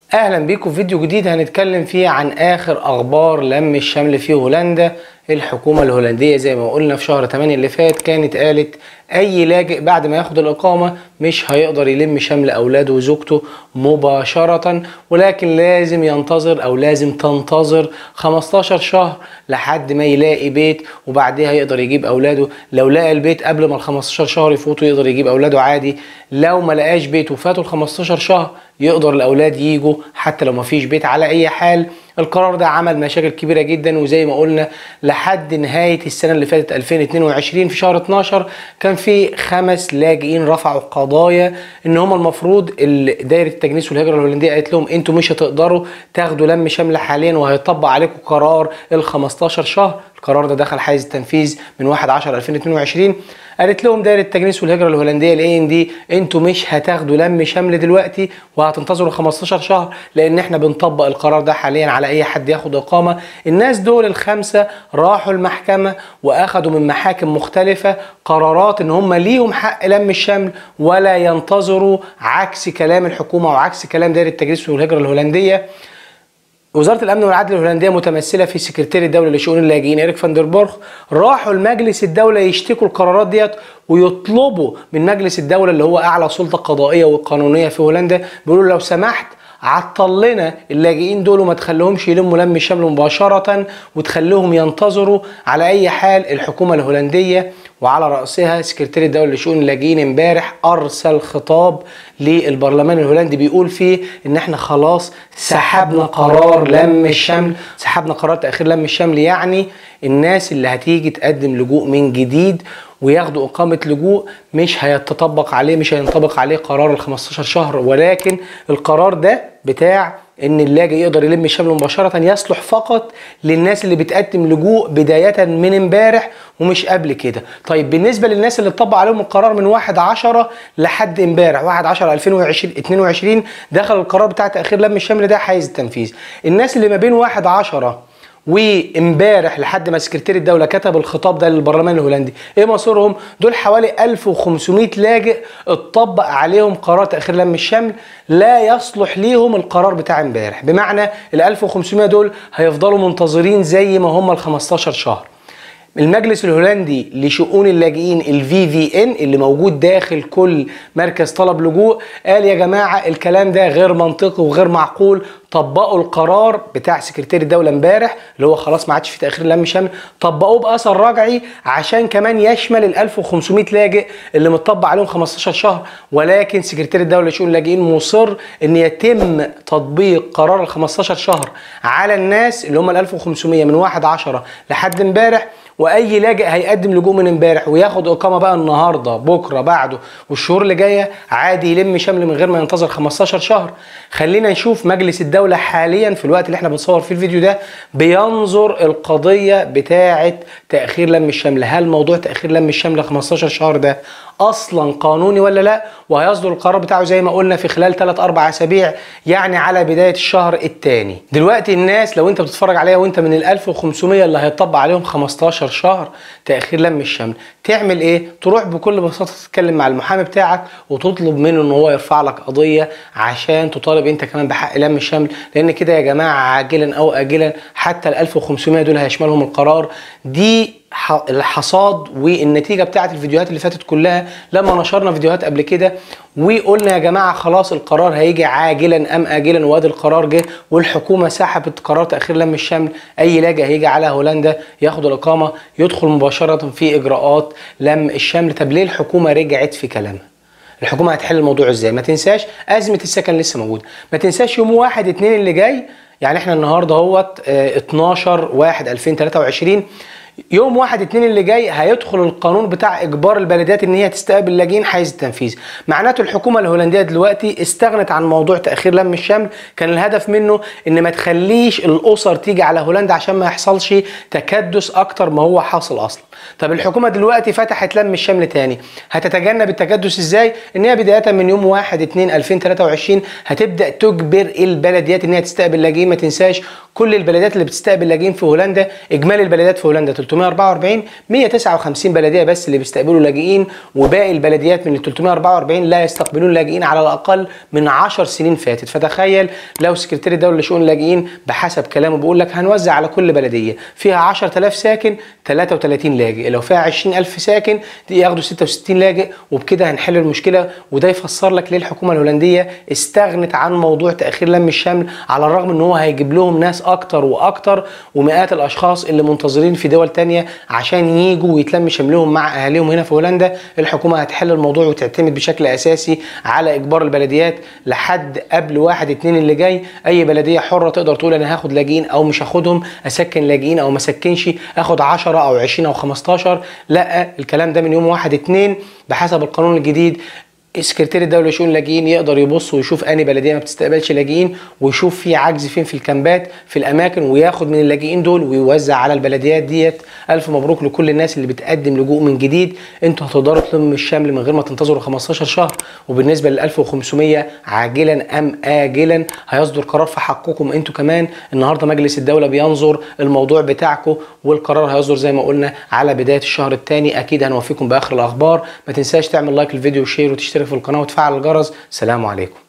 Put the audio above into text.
اهلا بيكم في فيديو جديد هنتكلم فيه عن اخر اخبار لم الشمل في هولندا الحكومه الهولنديه زي ما قلنا في شهر 8 اللي فات كانت قالت اي لاجئ بعد ما ياخد الاقامه مش هيقدر يلم شمل اولاده وزوجته مباشره ولكن لازم ينتظر او لازم تنتظر 15 شهر لحد ما يلاقي بيت وبعدها يقدر يجيب اولاده لو لقى البيت قبل ما ال 15 شهر يفوتوا يقدر يجيب اولاده عادي لو ما لقاش بيت وفاتوا ال 15 شهر يقدر الاولاد يجوا حتى لو ما فيش بيت على اي حال القرار ده عمل مشاكل كبيره جدا وزي ما قلنا لحد نهايه السنه اللي فاتت 2022 في شهر 12 كان في خمس لاجئين رفعوا قضايا ان هم المفروض دايره التجنيس والهجره الهولنديه قالت لهم انتوا مش هتقدروا تاخدوا لم شمل حاليا وهيطبق عليكم قرار ال 15 شهر القرار ده دخل حيز التنفيذ من 1 10 2022 قالت لهم دايره التجنيس والهجره الهولنديه الاي ان دي انتوا مش هتاخدوا لم شمل دلوقتي وهتنتظروا 15 شهر لان احنا بنطبق القرار ده حاليا على اي حد ياخد اقامه الناس دول الخمسه راحوا المحكمه واخدوا من محاكم مختلفه قرارات ان هم ليهم حق لم الشمل ولا ينتظروا عكس كلام الحكومه وعكس كلام دايره التجنيس والهجره الهولنديه وزاره الامن والعدل الهولنديه متمثله في سكرتير الدوله لشؤون اللاجئين اريك فاندربورغ راحوا لمجلس الدوله يشتكوا القرارات ديت ويطلبوا من مجلس الدوله اللي هو اعلى سلطه قضائيه وقانونيه في هولندا بيقولوا لو سمحت عطل لنا اللاجئين دول وما تخليهمش يلموا لم الشمل مباشرة وتخليهم ينتظروا على أي حال الحكومة الهولندية وعلى رأسها سكرتير الدولة لشؤون اللاجئين امبارح أرسل خطاب للبرلمان الهولندي بيقول فيه إن إحنا خلاص سحبنا قرار لم الشمل سحبنا قرار تأخير لم الشمل يعني الناس اللي هتيجي تقدم لجوء من جديد وياخدوا إقامة لجوء مش هيتطبق عليه مش هينطبق عليه قرار ال 15 شهر ولكن القرار ده بتاع ان اللاجئ يقدر يلم الشمل مباشره يصلح فقط للناس اللي بتقدم لجوء بدايه من امبارح ومش قبل كده طيب بالنسبه للناس اللي اتطبق عليهم القرار من 1 10 لحد امبارح 1 10 2022 دخل القرار بتاع تاخير لم الشمل ده حيز التنفيذ الناس اللي ما بين 1 10 وامبارح لحد ما سكرتير الدوله كتب الخطاب ده للبرلمان الهولندي ايه مصيرهم دول حوالي 1500 لاجئ اتطبق عليهم قرار تاخير لم الشمل لا يصلح ليهم القرار بتاع امبارح بمعنى ال 1500 دول هيفضلوا منتظرين زي ما هم ال 15 شهر المجلس الهولندي لشؤون اللاجئين الفي في ان اللي موجود داخل كل مركز طلب لجوء قال يا جماعه الكلام ده غير منطقي وغير معقول طبقوا القرار بتاع سكرتير الدوله امبارح اللي هو خلاص ما عادش في تاخير لم شمل طبقوه باثر رجعي عشان كمان يشمل ال 1500 لاجئ اللي متطبق عليهم 15 شهر ولكن سكرتير الدوله لشؤون اللاجئين مصر ان يتم تطبيق قرار ال 15 شهر على الناس اللي هم ال 1500 من 1 10 لحد امبارح واي لاجئ هيقدم لجوء من امبارح وياخد اقامه بقى النهارده بكره بعده والشهور اللي جايه عادي يلم شمل من غير ما ينتظر 15 شهر خلينا نشوف مجلس الدوله حاليا في الوقت اللي احنا بنصور فيه الفيديو ده بينظر القضيه بتاعه تاخير لم الشمل هل موضوع تاخير لم الشمل 15 شهر ده اصلا قانوني ولا لا وهيصدر القرار بتاعه زي ما قلنا في خلال 3 4 اسابيع يعني على بدايه الشهر الثاني دلوقتي الناس لو انت بتتفرج عليها وانت من ال 1500 اللي هيطبق عليهم 15 شهر تاخير لم الشمل تعمل ايه تروح بكل بساطه تتكلم مع المحامي بتاعك وتطلب منه ان هو يرفع لك قضيه عشان تطالب انت كمان بحق لم الشمل لان كده يا جماعه عاجلا او اجلا حتى ال 1500 دول هيشملهم القرار دي الحصاد والنتيجه بتاعت الفيديوهات اللي فاتت كلها لما نشرنا فيديوهات قبل كده وقلنا يا جماعه خلاص القرار هيجي عاجلا ام اجلا وادي القرار جه والحكومه سحبت قرار تاخير لم الشمل اي لاجئ هيجي على هولندا ياخد الاقامه يدخل مباشره في اجراءات لم الشمل طب ليه الحكومه رجعت في كلامها الحكومه هتحل الموضوع ازاي ما تنساش ازمه السكن لسه موجوده ما تنساش يوم 1 2 اللي جاي يعني احنا النهارده اهوت 12 1 2023 يوم واحد اتنين اللي جاي هيدخل القانون بتاع اجبار البلديات ان هي تستقبل لاجئين حيز التنفيذ معناته الحكومه الهولنديه دلوقتي استغنت عن موضوع تاخير لم الشمل كان الهدف منه ان ما تخليش الاسر تيجي على هولندا عشان ما يحصلش تكدس اكتر ما هو حاصل اصلا طب الحكومه دلوقتي فتحت لم الشمل تاني هتتجنب التكدس ازاي ان هي بدايه من يوم 1 2 2023 هتبدا تجبر البلديات ان هي تستقبل لاجئين ما تنساش كل البلديات اللي بتستقبل لاجئين في هولندا اجمالي البلديات في هولندا 344 159 بلديه بس اللي بيستقبلوا لاجئين وباقي البلديات من ال 344 لا يستقبلون لاجئين على الاقل من 10 سنين فاتت فتخيل لو سكرتير الدوله لشؤون اللاجئين بحسب كلامه بيقول لك هنوزع على كل بلديه فيها 10000 ساكن 33 لاجئ لو فيها 20000 ساكن ياخدوا 66 لاجئ وبكده هنحل المشكله وده يفسر لك ليه الحكومه الهولنديه استغنت عن موضوع تاخير لم الشمل على الرغم ان هو هيجيب لهم ناس اكتر واكتر ومئات الاشخاص اللي منتظرين في دول تانية عشان يجوا ويتلم شملهم مع اهاليهم هنا في هولندا الحكومه هتحل الموضوع وتعتمد بشكل اساسي على اجبار البلديات لحد قبل واحد اتنين اللي جاي اي بلديه حره تقدر تقول انا هاخد لاجئين او مش هاخدهم اسكن لاجئين او ما اسكنش اخد 10 او 20 او 15 لا الكلام ده من يوم واحد اتنين بحسب القانون الجديد سكرتير الدوله لشؤون اللاجئين يقدر يبص ويشوف اني بلديه ما بتستقبلش لاجئين ويشوف في عجز فين في الكامبات في الاماكن وياخد من اللاجئين دول ويوزع على البلديات ديت الف مبروك لكل الناس اللي بتقدم لجوء من جديد انتوا هتقدروا تلموا الشمل من غير ما تنتظروا 15 شهر وبالنسبه لل 1500 عاجلا ام اجلا هيصدر قرار في حقكم انتوا كمان النهارده مجلس الدوله بينظر الموضوع بتاعكم والقرار هيصدر زي ما قلنا على بدايه الشهر الثاني اكيد هنوفيكم باخر الاخبار ما تنساش تعمل لايك للفيديو وشير وتشترك في القناه وتفعل الجرس سلام عليكم